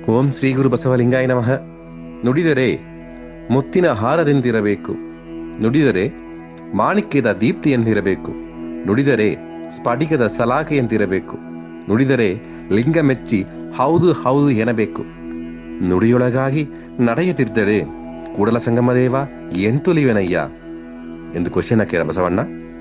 ಓಂ ಶ್ರೀ ಗುರು ಬಸವಲಿಂಗಾಯ ನಮಃ ನುಡಿದರೆ ಮುತ್ತಿನ ಹಾರದಿಂದಿರಬೇಕು ನುಡಿದರೆ ಮಾಣಿಕ್ಯದ ದೀಪ್ತಿಯಂತಿರಬೇಕು ನುಡಿದರೆ ಸ್ಫಟಿಕದ ಸಲಾಖೆಯಂತಿರಬೇಕು ನುಡಿದರೆ ಲಿಂಗ ಮೆಚ್ಚಿ ಹೌದು ಹೌದು ಎನ್ನಬೇಕು ನುಡಿಯೊಳಗಾಗಿ ನಡೆಯುತ್ತಿದ್ದರೆ ಕೂಡಲ ಸಂಗಮದೇವ ಎಂತುಲಿವೆನಯ್ಯ ಎಂದು ಕ್ವಶನ್ ಕೇಳ ಬಸವಣ್ಣ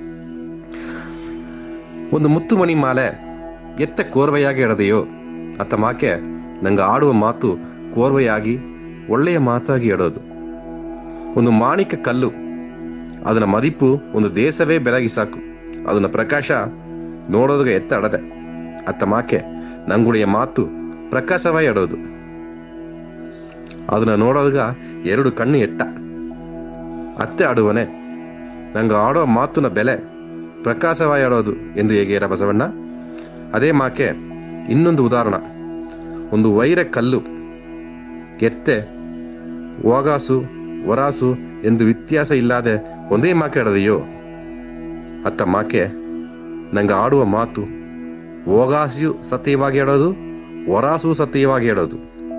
ಒಂದು ಮುತ್ತು ಮಣಿ ಮಾಲೆ ಎತ್ತ ಕೋರ್ವೆಯಾಗಿ ಎಡದೆಯೋ ಅತ್ತ ಮಾಕೆ ನಂಗೆ ಆಡುವ ಮಾತು ಕೋರ್ವೆಯಾಗಿ ಒಳ್ಳೆಯ ಮಾತಾಗಿ ಎಡೋದು ಒಂದು ಮಾಣಿಕ ಕಲ್ಲು ಅದನ್ನ ಮದಿಪು ಒಂದು ದೇಶವೇ ಬೆಳಗಿ ಸಾಕು ಅದನ್ನ ಪ್ರಕಾಶ ನೋಡೋದಕ್ಕೆ ಎತ್ತ ಅಡದೆ ಅತ್ತ ಮಾಕೆ ನಂಗುಳಿಯ ಮಾತು ಪ್ರಕಾಶವೇ ಎಡೋದು ಅದನ್ನ ನೋಡೋದಾಗ ಎರಡು ಕಣ್ಣು ಎಟ್ಟ ಅತ್ತೆ ಆಡುವನೆ ನಂಗೆ ಆಡೋ ಮಾತುನ ಬೆಲೆ ಪ್ರಕಾಶವಾಗಿ ಆಡೋದು ಎಂದು ಹೇಗೆ ಬಸವಣ್ಣ ಅದೇ ಮಾಕೆ ಇನ್ನೊಂದು ಉದಾಹರಣ ಒಂದು ವೈರ ಕಲ್ಲು ಎತ್ತೆ ಓಗಾಸು ಒರಾಸು ಎಂದು ವ್ಯತ್ಯಾಸ ಇಲ್ಲದೆ ಒಂದೇ ಮಾಕೆ ಆಡದೆಯೋ ಅತ್ತ ಮಾಕೆ ನಂಗೆ ಆಡುವ ಮಾತು ಓಗಾಸಿಯು ಸತ್ಯವಾಗಿ ಆಡೋದು ಒರಾಸು ಸತ್ಯವಾಗಿ ಆಡೋದು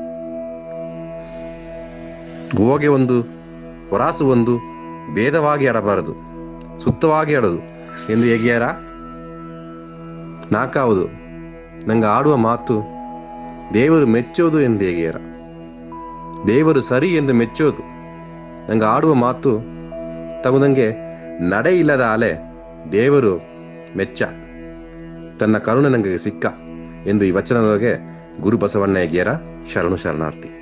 ಹೋಗೆ ಒಂದು ಹೊರಾಸು ಒಂದು ಭೇದವಾಗಿ ಆಡಬಾರದು ಸುತ್ತವಾಗಿ ಆಡೋದು ಎಂದು ಹೇಗ್ಯಾರ ನಾಕಾವುದು ನಂಗೆ ಆಡುವ ಮಾತು ದೇವರು ಮೆಚ್ಚೋದು ಎಂದು ಹೇಗ್ಯಾರ ದೇವರು ಸರಿ ಎಂದು ಮೆಚ್ಚೋದು ನಂಗೆ ಆಡುವ ಮಾತು ತಗುದಂಗೆ ನಡೆ ಇಲ್ಲದ ಅಲೆ ದೇವರು ಮೆಚ್ಚ ತನ್ನ ಕರುಣೆ ನನಗೆ ಸಿಕ್ಕ ಎಂದು ಈ ವಚನದೊಳಗೆ ಗುರು ಬಸವಣ್ಣ ಹೇಗ್ಯಾರ ಶರಣು ಶರಣಾರ್ಥಿ